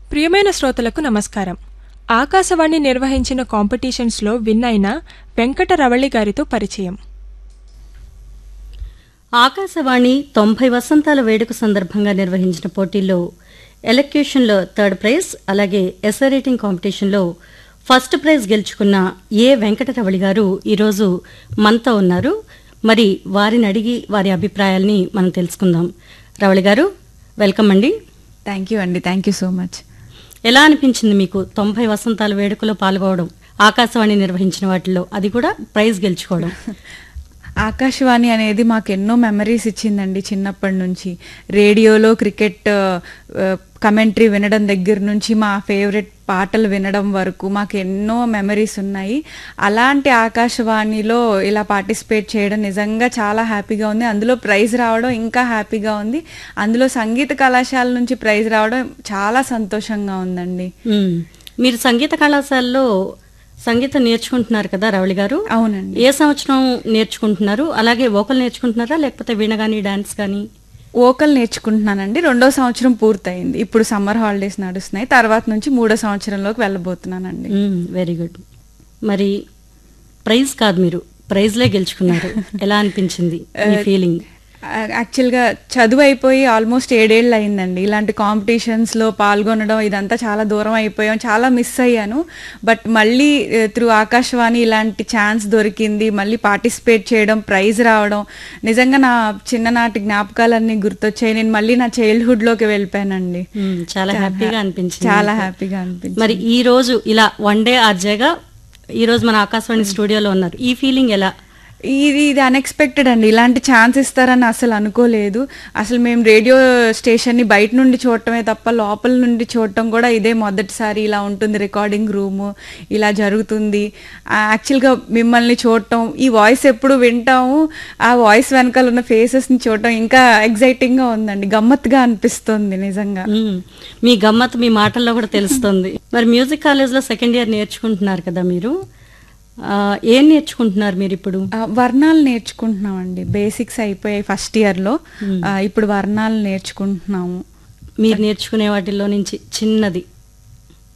ప్రియమైన శ్రోతలకు నమస్కారం ఆకాశవాణి నిర్వహించిన కాంపిటీషన్స్లో విన్ అయిన వెంకట రవళి గారితో పరిచయం ఆకాశవాణి తొంభై వసంతాల వేడుక సందర్భంగా నిర్వహించిన పోటీల్లో ఎలక్యూషన్లో థర్డ్ ప్రైజ్ అలాగే ఎస్ఐ రైటింగ్ కాంపిటీషన్లో ఫస్ట్ ప్రైజ్ గెలుచుకున్న ఏ వెంకటరవళి గారు ఈరోజు మనతో ఉన్నారు మరి వారిని అడిగి వారి అభిప్రాయాల్ని మనం తెలుసుకుందాం రవళి గారు వెల్కమ్ అండి థ్యాంక్ యూ అండి థ్యాంక్ యూ సో మచ్ ఎలా అనిపించింది మీకు తొంభై వసంతాల వేడుకలో పాల్గొవడం ఆకాశవాణి నిర్వహించిన వాటిలో అది కూడా ప్రైజ్ గెలుచుకోవడం ఆకాశవాణి అనేది మాకు ఎన్నో మెమరీస్ ఇచ్చిందండి చిన్నప్పటి నుంచి రేడియోలో క్రికెట్ కమెంటరీ వినడం దగ్గర నుంచి మా ఫేవరెట్ పాటలు వినడం వరకు మాకు ఎన్నో మెమరీస్ ఉన్నాయి అలాంటి ఆకాశవాణిలో ఇలా పార్టిసిపేట్ చేయడం నిజంగా చాలా హ్యాపీగా ఉంది అందులో ప్రైజ్ రావడం ఇంకా హ్యాపీగా ఉంది అందులో సంగీత కళాశాల నుంచి ప్రైజ్ రావడం చాలా సంతోషంగా ఉందండి మ్మ్. మీరు సంగీత కళాశాలలో సంగీతం నేర్చుకుంటున్నారు కదా రవళి గారు అవునండి ఏ సంవత్సరం నేర్చుకుంటున్నారు అలాగే వోకల్ నేర్చుకుంటున్నారా లేకపోతే వీణ గానీ డాన్స్ కానీ ఓకల్ నేర్చుకుంటున్నానండి రెండో సంవత్సరం పూర్తయింది ఇప్పుడు సమ్మర్ హాలిడేస్ నడుస్తున్నాయి తర్వాత నుంచి మూడో సంవత్సరంలోకి వెళ్ళబోతున్నానండి వెరీ గుడ్ మరి ప్రైజ్ కాదు మీరు ప్రైజ్లే గెలుచుకున్నారు ఎలా అనిపించింది మీ ఫీలింగ్ యాక్చువల్గా చదువు అయిపోయి ఆల్మోస్ట్ ఏడేళ్ళు అయిందండి ఇలాంటి కాంపిటీషన్స్లో పాల్గొనడం ఇదంతా చాలా దూరం అయిపోయాం చాలా మిస్ అయ్యాను బట్ మళ్ళీ త్రూ ఆకాశవాణి ఇలాంటి ఛాన్స్ దొరికింది మళ్ళీ పార్టిసిపేట్ చేయడం ప్రైజ్ రావడం నిజంగా నా చిన్ననాటి జ్ఞాపకాలన్నీ గుర్తొచ్చాయి నేను మళ్ళీ నా చైల్డ్హుడ్లోకి వెళ్ళిపోయానండి చాలా హ్యాపీగా అనిపించింది చాలా నాకు. హ్యాపీగా అనిపించింది మరి ఈ రోజు ఇలా వన్ డే ఆర్జేగా ఈ రోజు మన ఆకాశవాణి స్టూడియోలో ఉన్నారు ఈ ఫీలింగ్ ఎలా ఇది ఇది అన్ఎక్స్పెక్టెడ్ అండి ఇలాంటి ఛాన్స్ ఇస్తారని అసలు అనుకోలేదు అసలు మేము రేడియో స్టేషన్ని బయట నుండి చూడటమే తప్ప లోపల నుండి చూడటం కూడా ఇదే మొదటిసారి ఇలా ఉంటుంది రికార్డింగ్ రూము ఇలా జరుగుతుంది యాక్చువల్గా మిమ్మల్ని చూడటం ఈ వాయిస్ ఎప్పుడు వింటాము ఆ వాయిస్ వెనకాల ఉన్న ఫేసెస్ని చూడటం ఇంకా ఎగ్జైటింగ్గా ఉందండి గమ్మత్తుగా అనిపిస్తుంది నిజంగా మ్మ్. మీ గమ్మత్ మీ మాటల్లో కూడా తెలుస్తుంది మరి మ్యూజిక్ కాలేజ్లో సెకండ్ ఇయర్ నేర్చుకుంటున్నారు కదా మీరు ఆ, ఏం నేర్చుకుంటున్నారు మీరు ఇప్పుడు ఆ, వర్ణాలు నేర్చుకుంటున్నామండి బేసిక్స్ అయిపోయాయి ఫస్ట్ ఇయర్లో ఇప్పుడు వర్ణాలు నేర్చుకుంటున్నాము మీరు నేర్చుకునే వాటిల్లో నుంచి చిన్నది